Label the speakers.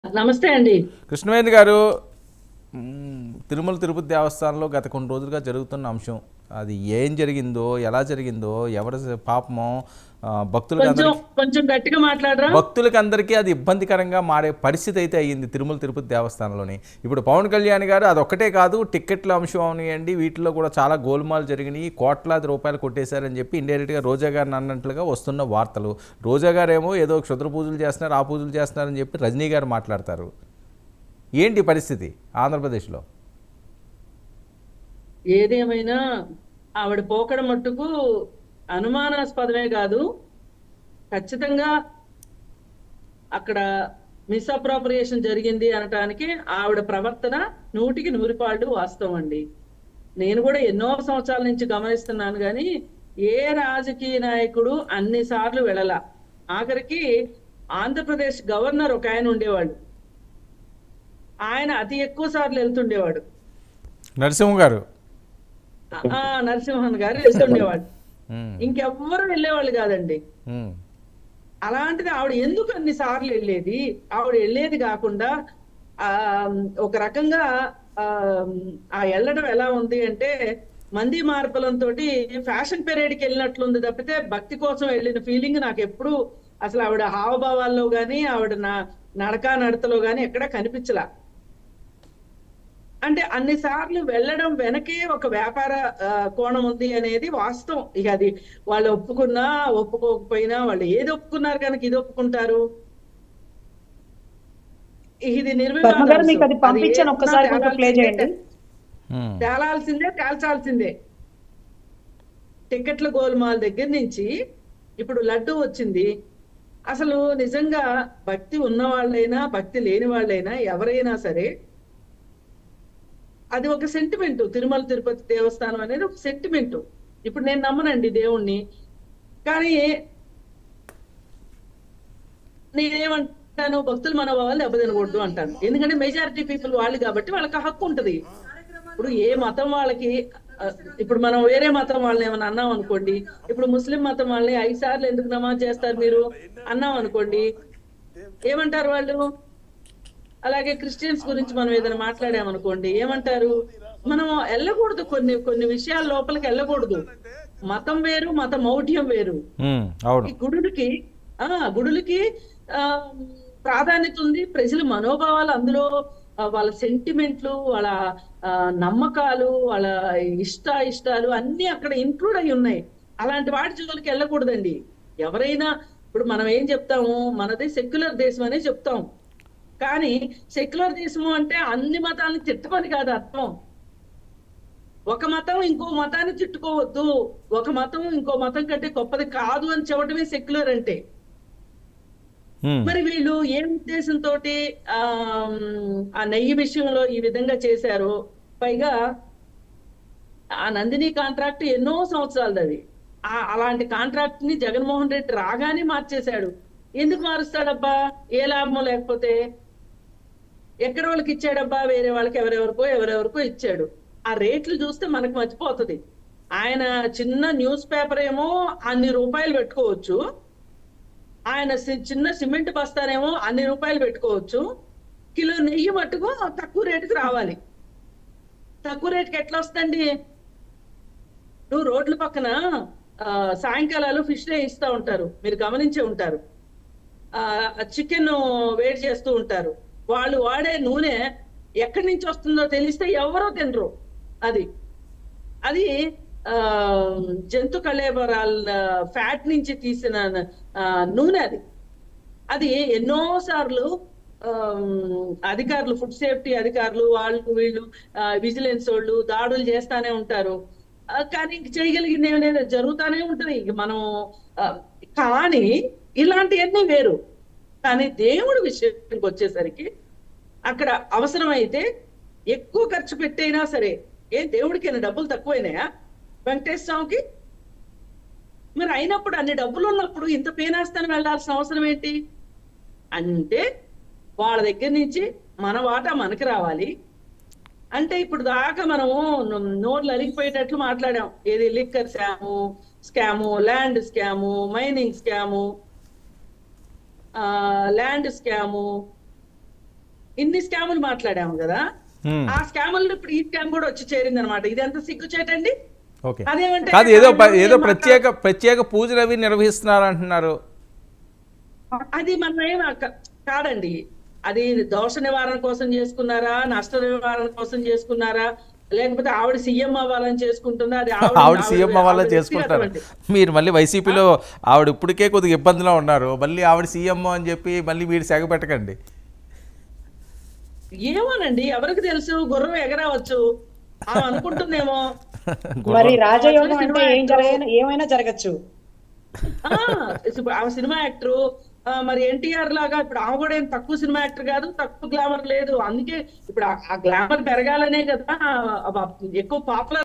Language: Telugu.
Speaker 1: నమస్తే అండి
Speaker 2: కృష్ణవేణి గారు మ్మ్, తిరుమల తిరుపతి దేవస్థానంలో గత కొన్ని రోజులుగా జరుగుతున్న అంశం అది ఏం జరిగిందో ఎలా జరిగిందో ఎవరి పాపమో ఆ, భక్తులకి
Speaker 1: కొంచెం
Speaker 2: అందరికీ
Speaker 1: కొంచెం గట్టిగా మాట్లాడరా
Speaker 2: భక్తులకి అందరికీ అది ఇబ్బందికరంగా మారే పరిస్థితి అయితే అయ్యింది తిరుమల తిరుపతి దేవస్థానంలోని ఇప్పుడు పవన్ కళ్యాణ్ గారు అది ఒక్కటే కాదు టిక్కెట్ల అంశం అవనియండి వీటిలో కూడా చాలా గోల్మాల్ జరిగినాయి కోట్లాది రూపాయలు కొట్టేశారని చెప్పి ఇండైరెక్ట్గా రోజా గారిని అన్నట్లుగా వస్తున్న వార్తలు రోజా గారేమో ఏదో క్షుద్ర పూజలు చేస్తున్నారు ఆ పూజలు చేస్తున్నారని చెప్పి రజనీ గారు మాట్లాడతారు ఏంటి పరిస్థితి ఆంధ్రప్రదేశ్లో
Speaker 1: ఏదేమైనా ఆవిడ పోకడ మట్టుకు అనుమానాస్పదమే కాదు ఖచ్చితంగా అక్కడ మిస్అప్రాపరియేషన్ జరిగింది అనటానికి ఆవిడ ప్రవర్తన నూటికి నూరిపాళ్ళు వాస్తవం అండి నేను కూడా ఎన్నో సంవత్సరాల నుంచి గమనిస్తున్నాను కానీ ఏ రాజకీయ నాయకుడు అన్ని సార్లు వెళ్ళలా ఆఖరికి ఆంధ్రప్రదేశ్ గవర్నర్ ఒక ఆయన ఉండేవాడు ఆయన అతి ఎక్కువ సార్లు వెళ్తుండేవాడు
Speaker 2: నరసింహ గారు
Speaker 1: ఆ నరసింహన్ గారు వెళ్తుండేవాడు
Speaker 2: మ్మ్.
Speaker 1: ఇంకెవ్వరు వెళ్ళేవాళ్ళు కాదండి
Speaker 2: మ్మ్.
Speaker 1: అలాంటిది ఆవిడ ఎందుకు అన్ని సార్లు వెళ్ళేది ఆవిడ వెళ్ళేది కాకుండా ఆ ఒక రకంగా ఆ ఆ వెళ్ళడం ఎలా ఉంది అంటే మంది మార్పులంతో ఫ్యాషన్ పెరేడ్ కి వెళ్ళినట్లుంది తప్పితే భక్తి కోసం వెళ్ళిన ఫీలింగ్ నాకు ఎప్పుడు అసలు ఆవిడ హావభావాల్లో గాని ఆవిడ నా నడక నడతలో గాని ఎక్కడా కనిపించలా అంటే అన్ని సార్లు వెళ్ళడం వెనకే ఒక వ్యాపార ఆ, కోణం ఉంది అనేది వాస్తవం ఇక అది వాళ్ళు ఒప్పుకున్నా ఒప్పుకోకపోయినా వాళ్ళు ఏది ఒప్పుకున్నారు కనుక ఇది ఒప్పుకుంటారు ఇది
Speaker 3: వర్మ గారు మీకు అది పంపించాను ఒక్కసారి కొంచెం ప్లే చేయండి
Speaker 2: మ్మ్.
Speaker 1: తేలాల్సిందే తేల్చాల్సిందే టికెట్ల గోల్మాల్ దగ్గర నుంచి ఇప్పుడు లడ్డు వచ్చింది అసలు నిజంగా భక్తి ఉన్న వాళ్ళైనా భక్తి లేని వాళ్ళైనా ఎవరైనా సరే అది ఒక సెంటిమెంట్ తిరుమల తిరుపతి దేవస్థానం అనేది ఒక సెంటిమెంట్ ఇప్పుడు నేను నమ్మనండి దేవుణ్ణి కానీ నేనేమంటాను భక్తులు మనోభావాలు దెబ్బతినకూడదు అంటాను ఎందుకంటే మెజారిటీ పీపుల్ వాళ్ళు కాబట్టి వాళ్ళకి ఆ హక్కు ఉంటది ఇప్పుడు ఏ మతం వాళ్ళకి ఆ, ఇప్పుడు మనం వేరే మతం వాళ్ళని ఏమైనా అన్నాం అనుకోండి ఇప్పుడు ముస్లిం మతం వాళ్ళని ఐదు సార్లు ఎందుకు నమాజ్ చేస్తారు మీరు అన్నాం అనుకోండి ఏమంటారు వాళ్ళు అలాగే క్రిస్టియన్స్ గురించి మనం ఏదైనా మాట్లాడామనుకోండి ఏమంటారు మనం వెళ్ళకూడదు కొన్ని కొన్ని విషయాల లోపలికి వెళ్ళకూడదు మతం వేరు మత మౌఢ్యం వేరు
Speaker 2: మ్మ్. అవును
Speaker 1: ఈ గుడులకి ఆ గుడులకి ఆ ప్రాధాన్యత ఉంది ప్రజల మనోభావాలు అందులో ఆ, వాళ్ళ సెంటిమెంట్లు వాళ్ళ ఆ, నమ్మకాలు వాళ్ళ ఇష్ట ఇష్టాలు అన్ని అక్కడ ఇంక్లూడ్ అయి ఉన్నాయి అలాంటి వాటి జోలికి వెళ్ళకూడదండి ఎవరైనా ఇప్పుడు మనం ఏం చెప్తాము మనది సెక్యులర్ దేశం అనే చెప్తాం కానీ సెక్యులర్ దేశము అంటే అన్ని మతాలను తిట్టమని కాదు అర్థం ఒక మతం ఇంకో మతాన్ని తిట్టుకోవద్దు ఒక మతం ఇంకో మతం కంటే గొప్పది కాదు అని చెప్పడమే సెక్యులర్ అంటే
Speaker 2: మ్మ్.
Speaker 1: మరి వీళ్ళు ఏ ఉద్దేశంతో ఆ నెయ్యి విషయంలో ఈ విధంగా చేశారు పైగా ఆ నందిని కాంట్రాక్ట్ ఎన్నో సంవత్సరాలది అది ఆ అలాంటి కాంట్రాక్ట్ ని జగన్మోహన్ రెడ్డి రాగానే మార్చేశాడు ఎందుకు మారుస్తాడబ్బా ఏ లాభం లేకపోతే ఎక్కడ వాళ్ళకి ఇచ్చాడబ్బా వేరే వాళ్ళకి ఎవరెవరికో ఎవరెవరికో ఇచ్చాడు ఆ రేట్లు చూస్తే మనకు మర్చిపోతుంది ఆయన చిన్న న్యూస్ పేపర్ ఏమో అన్ని రూపాయలు పెట్టుకోవచ్చు ఆయన సి- చిన్న సిమెంట్ బస్తానేమో అన్ని రూపాయలు పెట్టుకోవచ్చు కిలో నెయ్యి మట్టుకు తక్కువ రేటుకి రావాలి తక్కువ రేటుకి ఎట్లా వస్తుంది నువ్వు రోడ్ల పక్కన ఆ, సాయంకాలాలు ఫిష్ డే ఇస్తా ఉంటారు మీరు గమనించే ఉంటారు చికెన్ వేడి చేస్తూ ఉంటారు వాళ్ళు వాడే నూనె ఎక్కడి నుంచి వస్తుందో తెలిస్తే ఎవరో తినరు అది అది ఆ జంతు కళేబరాల ఫ్యాట్ నుంచి తీసిన ఆ, నూనె అది అది ఎన్నో సార్లు అధికారులు ఫుడ్ సేఫ్టీ అధికారులు వాళ్ళు వీళ్ళు విజిలెన్స్ వాళ్ళు దాడులు చేస్తానే ఉంటారు ఆ, కానీ ఇంక చేయగలిగింది ఏమీ లేదు జరుగుతానే ఉంటది ఇంక మనం ఆ, కానీ ఇలాంటివన్నీ వేరు కానీ దేవుడి విషయానికి వచ్చేసరికి అక్కడ అవసరమైతే ఎక్కువ ఖర్చు పెట్టైనా సరే ఏ దేవుడికి డబ్బులు తక్కువైనాయా వెంకటేశ్వర స్వామికి మరి అయినప్పుడు అన్ని డబ్బులు ఉన్నప్పుడు ఇంత పేనాస్తాను వెళ్ళాల్సిన అవసరం ఏంటి అంటే వాళ్ళ దగ్గర నుంచి మన వాటా మనకి రావాలి అంటే ఇప్పుడు దాకా మనము నో- నోర్లు అలిగిపోయేటట్లు మాట్లాడాం ఏది liquor scam scam land scam mining scam land scam ఇన్ని స్కాములు మాట్లాడాము కదా
Speaker 2: హ్మ్.
Speaker 1: ఆ స్కాములు ఇప్పుడు ఈ స్కామ్ కూడా వచ్చి చేరింది అనమాట ఇది ఎంత సిగ్గుచేటండి
Speaker 2: ఓకే
Speaker 1: అదేమంటే
Speaker 2: కాదు ఏదో ప-
Speaker 1: ఆయన
Speaker 2: ఏదో
Speaker 1: ఏం
Speaker 2: ప్రత్యేక ప్రత్యేక పూజలు అవి నిర్వహిస్తున్నారు అంటున్నారు
Speaker 1: అది మనం ఏం అక్క- కాదండి అది దోష నివారణ కోసం చేసుకున్నారా నష్ట నివారణ కోసం చేసుకున్నారా లేకపోతే ఆవిడ సీఎం అవ్వాలని చేసుకుంటుందా అది
Speaker 2: ఆవిడ సీఎం వల్ల
Speaker 1: ఆవిడ
Speaker 2: చేసుకుంటారు
Speaker 1: వ్యక్తిగతమండి.
Speaker 2: మీరు మళ్ళీ వైసీపీలో ఆవిడ ఇప్పటికే కొద్దిగా ఇబ్బందిలో ఉన్నారు మళ్ళీ ఆవిడ సీఎం అని చెప్పి మళ్ళీ మీరు సెగ పెట్టకండి
Speaker 1: ఏమోనండి ఎవరికి తెలుసు గుర్రం ఎగరవచ్చు ఆమె అనుకుంటుందేమో
Speaker 3: మరి రాజయోగం
Speaker 1: అసలు
Speaker 3: అంటే
Speaker 1: సినిమా
Speaker 3: ఏం జరగ ఏమైనా జరగచ్చు
Speaker 1: ఆ, ఇప్పుడు ఆమె సినిమా యాక్టర్ మరి ఎన్టీఆర్ లాగా ఇప్పుడు ఆమె కూడా ఏం తక్కువ సినిమా యాక్టర్ కాదు తక్కువ గ్లామర్ లేదు అందుకే ఇప్పుడు ఆ- ఆ గ్లామర్ పెరగాలనే కదా ఆ, ఆ, ఎక్కువ పాపులర్